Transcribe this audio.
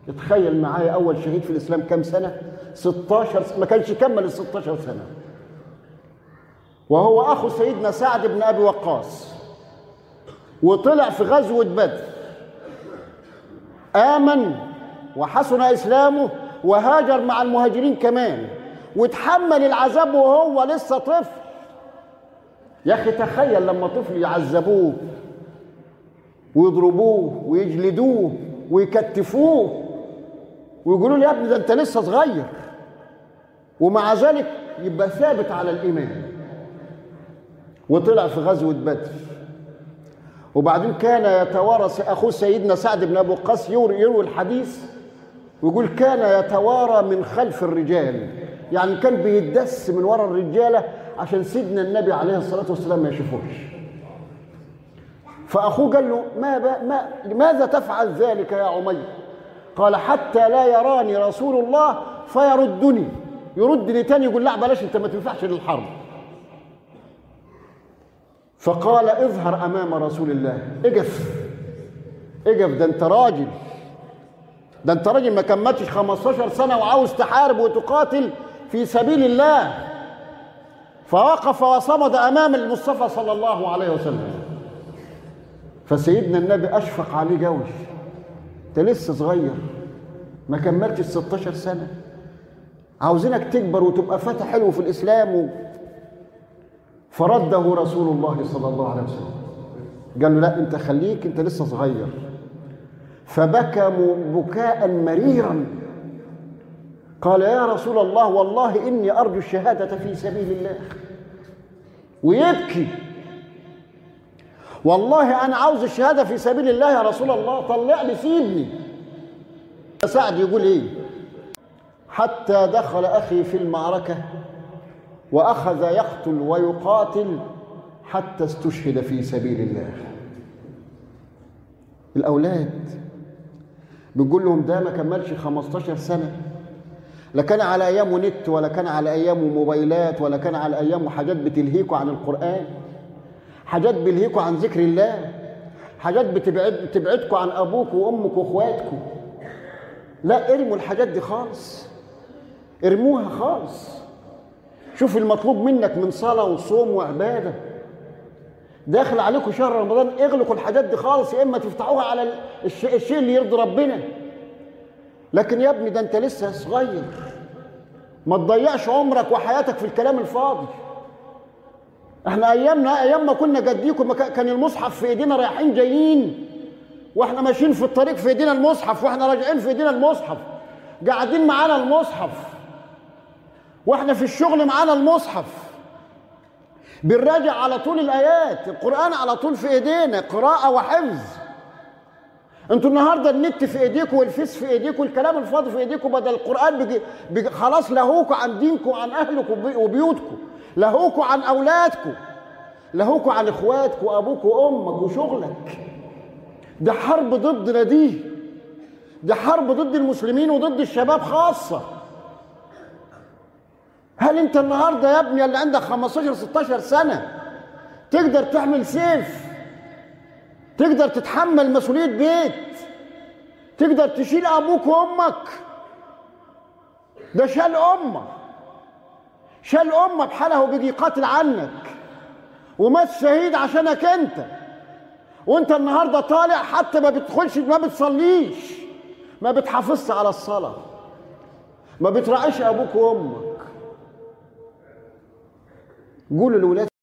اتخيل معايا اول شهيد في الاسلام كام سنه 16 ما كانش كمل ال 16 سنه وهو اخو سيدنا سعد بن ابي وقاص وطلع في غزوه بدر امن وحسن اسلامه وهاجر مع المهاجرين كمان وتحمل العذاب وهو لسه طفل يا اخي تخيل لما طفل يعذبوه ويضربوه ويجلدوه ويكتفوه ويقولوا له يا ابني ده انت لسه صغير ومع ذلك يبقى ثابت على الايمان وطلع في غزوه بدر وبعدين كان يتوارى اخوه سيدنا سعد بن ابي وقاص يروي يروي الحديث ويقول كان يتوارى من خلف الرجال يعني كان بيدس من ورا الرجاله عشان سيدنا النبي عليه الصلاه والسلام ما يشوفوش فاخوه قال له ما, ما لماذا تفعل ذلك يا عمير قال حتى لا يراني رسول الله فيردني يردني تاني يقول لا بلاش انت ما تنفعش للحرب فقال اظهر امام رسول الله اقف اقف ده انت راجل ده انت راجل ما كملتش 15 سنه وعاوز تحارب وتقاتل في سبيل الله فوقف وصمد امام المصطفى صلى الله عليه وسلم فسيدنا النبي اشفق عليه قوي انت لسه صغير ما كملتش 16 سنه عاوزينك تكبر وتبقى فتى حلو في الاسلام و... فرده رسول الله صلى الله عليه وسلم قال له لا انت خليك انت لسه صغير فبكى بكاء مريرا قال يا رسول الله والله اني ارجو الشهاده في سبيل الله ويبكي والله انا عاوز الشهاده في سبيل الله يا رسول الله طلع لي سيبني سعد يقول ايه حتى دخل اخي في المعركه واخذ يقتل ويقاتل حتى استشهد في سبيل الله الاولاد بنقول لهم ده ما كملش 15 سنه لا كان على ايامه نت ولا كان على ايامه موبايلات ولا كان على ايامه حاجات بتلهيكوا عن القران حاجات بيلهيكوا عن ذكر الله حاجات بتبعد بتبعدكوا عن ابوك وامك واخواتكم لا ارموا الحاجات دي خالص ارموها خالص شوف المطلوب منك من صلاه وصوم وعباده داخل عليكم شهر رمضان اغلقوا الحاجات دي خالص يا اما تفتحوها على الشيء, الشيء اللي يرضي ربنا لكن يا ابني ده انت لسه صغير ما تضيعش عمرك وحياتك في الكلام الفاضي احنا ايامنا ايام ما كنا جديكم كان المصحف في ايدينا رايحين جايين واحنا ماشيين في الطريق في ايدينا المصحف واحنا راجعين في ايدينا المصحف قاعدين معانا المصحف واحنا في الشغل معانا المصحف بنراجع على طول الايات القران على طول في ايدينا قراءه وحفظ انتوا النهارده النت في ايديكم والفيس في ايديكم والكلام الفاضي في ايديكم بدل القران بيجي بيجي خلاص لهوكوا عن دينكم وعن اهلكم وبيوتكم لهوكوا عن اولادكم لهوكوا عن اخواتكم وابوك وامك وشغلك ده حرب ضدنا دي ده حرب ضد المسلمين وضد الشباب خاصه هل انت النهارده يا ابني اللي عندك 15 16 سنه تقدر تعمل سيف تقدر تتحمل مسؤوليه بيت تقدر تشيل ابوك وامك ده شال امه شال امه بحالها وبيجي يقاتل عنك ومات شهيد عشانك انت وانت النهارده طالع حتى ما بتدخلش ما بتصليش ما بتحافظش على الصلاه ما بتراعيش ابوك وامك قولوا لولاد